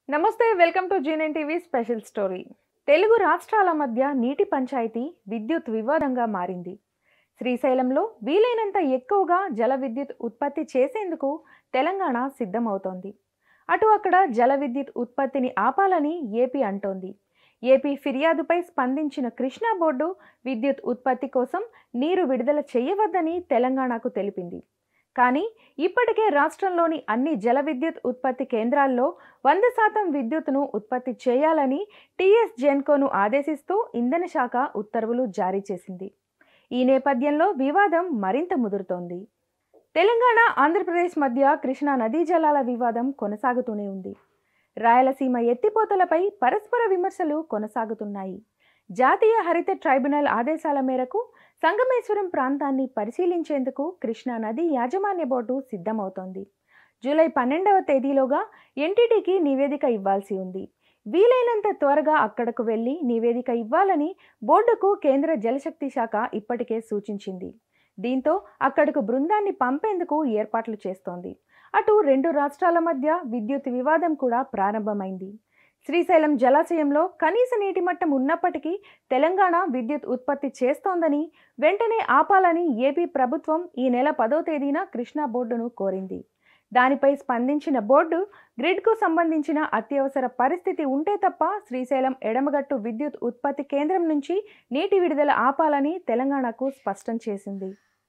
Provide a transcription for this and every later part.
నమస్తే welcome to GNN TV special story Telugu రాష్ట్రాల మధ్య నీటి పంచాయతీ విద్యుత్ వివాదంగా మారింది శ్రీశైలంలో వీలైనంత ఎక్కువగా జల విద్యుత్ ఉత్పత్తి చేసేందుకు తెలంగాణ సిద్ధమవుతోంది అటు అక్కడ జల విద్యుత్ ఉత్పత్తిని ఆపాలని ఏపీ అంటోంది ఏపీ ఫిర్యాదుపై స్పందించిన కృష్ణా బోర్డు విద్యుత్ ఉత్పత్తి కోసం నీరు విడుదల చేయవద్దని తెలంగాణకు తెలిపింది కానీ ఇప్పటికే రాష్ట్రంలోని అన్ని జల విద్యుత్ ఉత్పత్తి కేంద్రాల్లో వంద శాతం విద్యుత్తును ఉత్పత్తి చేయాలని టీఎస్ జెన్కోను ఆదేశిస్తూ ఇంధన శాఖ ఉత్తర్వులు జారీ చేసింది ఈ నేపథ్యంలో వివాదం మరింత ముదురుతోంది తెలంగాణ ఆంధ్రప్రదేశ్ మధ్య కృష్ణా నదీ జలాల వివాదం కొనసాగుతూనే ఉంది రాయలసీమ ఎత్తిపోతలపై పరస్పర విమర్శలు కొనసాగుతున్నాయి జాతీయ హరిత ట్రైబ్యునల్ ఆదేశాల మేరకు సంగమేశ్వరం ప్రాంతాన్ని పరిశీలించేందుకు కృష్ణా నది యాజమాన్య బోర్డు సిద్ధమవుతోంది జూలై పన్నెండవ తేదీలోగా ఎన్టీటీకి నివేదిక ఇవ్వాల్సి ఉంది వీలైనంత త్వరగా అక్కడకు వెళ్లి నివేదిక ఇవ్వాలని బోర్డుకు కేంద్ర జలశక్తి శాఖ ఇప్పటికే సూచించింది దీంతో అక్కడకు బృందాన్ని పంపేందుకు ఏర్పాట్లు చేస్తోంది అటు రెండు రాష్ట్రాల మధ్య విద్యుత్ వివాదం కూడా ప్రారంభమైంది శ్రీశైలం జలాశయంలో కనీస నీటి మట్టం ఉన్నప్పటికీ తెలంగాణ విద్యుత్ ఉత్పత్తి చేస్తోందని వెంటనే ఆపాలని ఏపీ ప్రభుత్వం ఈ నెల పదో తేదీన కృష్ణా బోర్డును కోరింది దానిపై స్పందించిన బోర్డు గ్రిడ్కు సంబంధించిన అత్యవసర పరిస్థితి ఉంటే తప్ప శ్రీశైలం ఎడమగట్టు విద్యుత్ ఉత్పత్తి కేంద్రం నుంచి నీటి విడుదల ఆపాలని తెలంగాణకు స్పష్టం చేసింది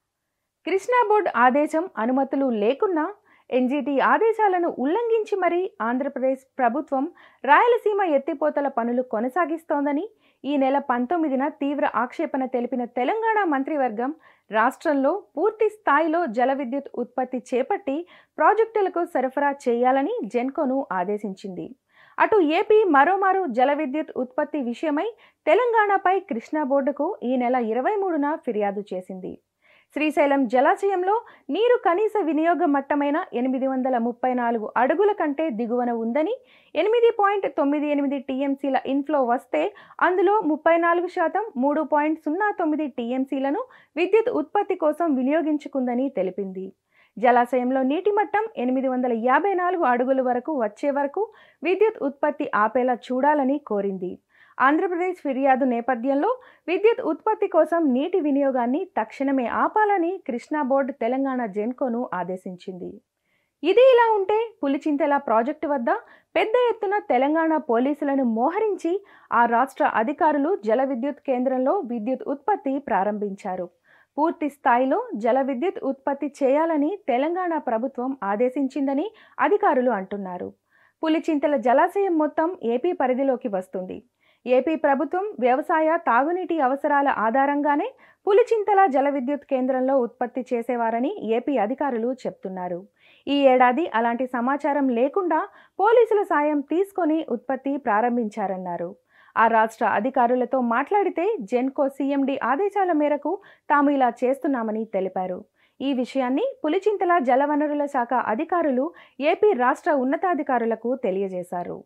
కృష్ణా బోర్డు ఆదేశం అనుమతులు లేకున్నా ఎన్జీటీ ఆదేశాలను ఉల్లంఘించి మరీ ఆంధ్రప్రదేశ్ ప్రభుత్వం రాయలసీమ ఎత్తిపోతల పనులు కొనసాగిస్తోందని ఈ నెల పంతొమ్మిదిన తీవ్ర ఆక్షేపణ తెలిపిన తెలంగాణ మంత్రివర్గం రాష్ట్రంలో పూర్తి స్థాయిలో జల విద్యుత్ ఉత్పత్తి చేపట్టి ప్రాజెక్టులకు సరఫరా చేయాలని జెన్కోను ఆదేశించింది అటు ఏపీ మరోమారు జల విద్యుత్ ఉత్పత్తి విషయమై తెలంగాణపై కృష్ణా బోర్డుకు ఈ నెల ఇరవై మూడున ఫిర్యాదు చేసింది శ్రీశైలం జలాశయంలో నీరు కనీస వినియోగ మట్టమైన ఎనిమిది వందల ముప్పై నాలుగు అడుగుల కంటే దిగువన ఉందని ఎనిమిది పాయింట్ తొమ్మిది ఎనిమిది టీఎంసీల ఇన్ఫ్లో వస్తే అందులో ముప్పై నాలుగు శాతం మూడు పాయింట్ సున్నా తొమ్మిది టీఎంసీలను విద్యుత్ ఉత్పత్తి కోసం వినియోగించుకుందని తెలిపింది జలాశయంలో నీటి మట్టం ఎనిమిది వందల యాభై నాలుగు అడుగుల వరకు వచ్చే వరకు విద్యుత్ ఉత్పత్తి ఆపేలా చూడాలని కోరింది ఆంధ్రప్రదేశ్ ఫిర్యాదు నేపథ్యంలో విద్యుత్ ఉత్పత్తి కోసం నీటి వినియోగాన్ని తక్షణమే ఆపాలని కృష్ణా బోర్డు తెలంగాణ జెన్కోను ఆదేశించింది ఇది ఇలా ఉంటే పులిచింతల ప్రాజెక్టు వద్ద పెద్ద ఎత్తున తెలంగాణ పోలీసులను మోహరించి ఆ రాష్ట్ర అధికారులు జల విద్యుత్ కేంద్రంలో విద్యుత్ ఉత్పత్తి ప్రారంభించారు పూర్తి స్థాయిలో జల విద్యుత్ ఉత్పత్తి చేయాలని తెలంగాణ ప్రభుత్వం ఆదేశించిందని అధికారులు అంటున్నారు పులిచింతల జలాశయం మొత్తం ఏపీ పరిధిలోకి వస్తుంది ఏపీ ప్రభుత్వం వ్యవసాయ తాగునీటి అవసరాల ఆధారంగానే పులిచింతల జల విద్యుత్ కేంద్రంలో ఉత్పత్తి చేసేవారని ఏపీ అధికారులు చెప్తున్నారు ఈ ఏడాది అలాంటి సమాచారం లేకుండా పోలీసుల సాయం తీసుకొని ఉత్పత్తి ప్రారంభించారన్నారు ఆ రాష్ట్ర అధికారులతో మాట్లాడితే జెన్కో సీఎండీ ఆదేశాల మేరకు తాము ఇలా చేస్తున్నామని తెలిపారు ఈ విషయాన్ని పులిచింతల జలవనరుల శాఖ అధికారులు ఏపీ రాష్ట్ర ఉన్నతాధికారులకు తెలియజేశారు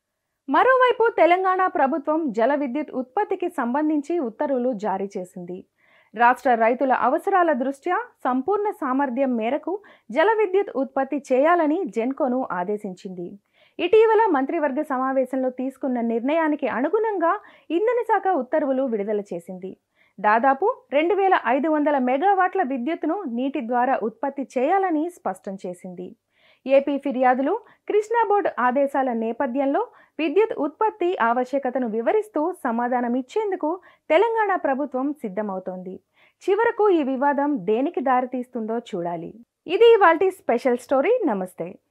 మరోవైపు తెలంగాణ ప్రభుత్వం జల విద్యుత్ ఉత్పత్తికి సంబంధించి ఉత్తర్వులు జారీ చేసింది రాష్ట్ర రైతుల అవసరాల దృష్ట్యా సంపూర్ణ సామర్థ్యం మేరకు జల విద్యుత్ ఉత్పత్తి చేయాలని జెన్కోను ఆదేశించింది ఇటీవల మంత్రివర్గ సమావేశంలో తీసుకున్న నిర్ణయానికి అనుగుణంగా ఇంధన శాఖ ఉత్తర్వులు విడుదల చేసింది దాదాపు రెండు వేల ఐదు వందల మెగావాట్ల విద్యుత్తును నీటి ద్వారా ఉత్పత్తి చేయాలని స్పష్టం చేసింది ఏపీ ఫిర్యాదులు కృష్ణా బోర్డు ఆదేశాల నేపథ్యంలో విద్యుత్ ఉత్పత్తి ఆవశ్యకతను వివరిస్తూ సమాధానం ఇచ్చేందుకు తెలంగాణ ప్రభుత్వం సిద్ధమవుతోంది చివరకు ఈ వివాదం దేనికి దారితీస్తుందో చూడాలి ఇది ఇవాల్టి స్పెషల్ స్టోరీ నమస్తే